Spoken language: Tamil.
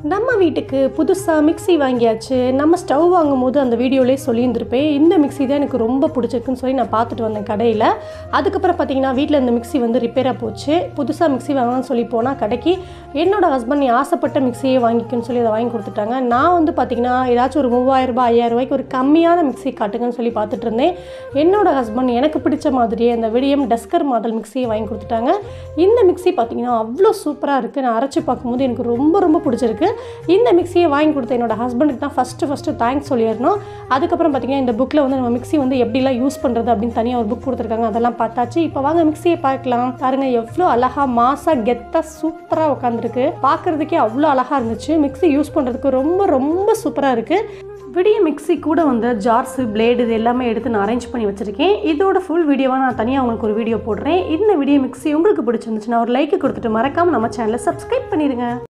நம்ம வீட்டுக்கு புதுசாக மிக்ஸி வாங்கியாச்சு நம்ம ஸ்டவ் வாங்கும் போது அந்த வீடியோலேயே சொல்லியிருந்திருப்பேன் இந்த மிக்ஸி தான் எனக்கு ரொம்ப பிடிச்சிருக்குன்னு சொல்லி நான் பார்த்துட்டு வந்தேன் கடையில் அதுக்கப்புறம் பார்த்தீங்கன்னா வீட்டில் இந்த மிக்ஸி வந்து ரிப்பேராக போச்சு புதுசாக மிக்ஸி வாங்கலாம்னு சொல்லி போனால் கடைக்கு என்னோட ஹஸ்பண்ட் நீ ஆசைப்பட்ட மிக்ஸியே வாங்கிக்கன்னு சொல்லி அதை வாங்கி கொடுத்துட்டாங்க நான் வந்து பார்த்தீங்கன்னா ஏதாச்சும் ஒரு மூவாயிரம் ரூபாய் ஐயாயிரம் ரூபாய்க்கு ஒரு கம்மியான மிக்ஸி காட்டுங்கன்னு சொல்லி பார்த்துட்டு இருந்தேன் என்னோட ஹஸ்பண்ட் எனக்கு பிடிச்ச மாதிரியே அந்த விடியம் டஸ்கர் மாடல் மிக்ஸியை வாங்கி கொடுத்துட்டாங்க இந்த மிக்ஸி பார்த்தீங்கன்னா அவ்வளோ சூப்பராக இருக்குது நான் அரைச்சி பார்க்கும்போது எனக்கு ரொம்ப ரொம்ப பிடிச்சிருக்கு இந்த மிக்ஸியை வாங்கி கொடுத்த என்னோட ஹஸ்பண்டுக்கு தான் ஃபஸ்ட்டு ஃபஸ்ட்டு தேங்க்ஸ் சொல்லிடணும் அதுக்கப்புறம் பார்த்தீங்கன்னா இந்த புக்கில் வந்து நம்ம மிக்ஸி வந்து எப்படிலாம் யூஸ் பண்ணுறது அப்படின்னு தனியாக ஒரு புக் கொடுத்துருக்காங்க அதெல்லாம் பார்த்தாச்சு இப்போ வாங்க மிக்ஸியை பார்க்கலாம் பாருங்க எவ்வளோ அழகாக மாசாக கெத்தாக சூப்பராக உட்காந்துருக்கு பார்க்குறதுக்கே அவ்வளோ அழகாக இருந்துச்சு மிக்ஸி யூஸ் பண்ணுறதுக்கு ரொம்ப ரொம்ப சூப்பராக இருக்குது விடிய மிக்ஸி கூட வந்து ஜார்ஸு பிளேடு இது எல்லாமே எடுத்து நான் அரேஞ்ச் பண்ணி வச்சுருக்கேன் இதோட ஃபுல் வீடியோவாக நான் தனியாக உங்களுக்கு ஒரு வீடியோ போடுறேன் இந்த வீடியோ மிக்ஸி உங்களுக்கு பிடிச்சிருந்துச்சுன்னா ஒரு லைக் கொடுத்துட்டு மறக்காமல் நம்ம சேனலை சப்ஸ்கிரைப் பண்ணிடுங்க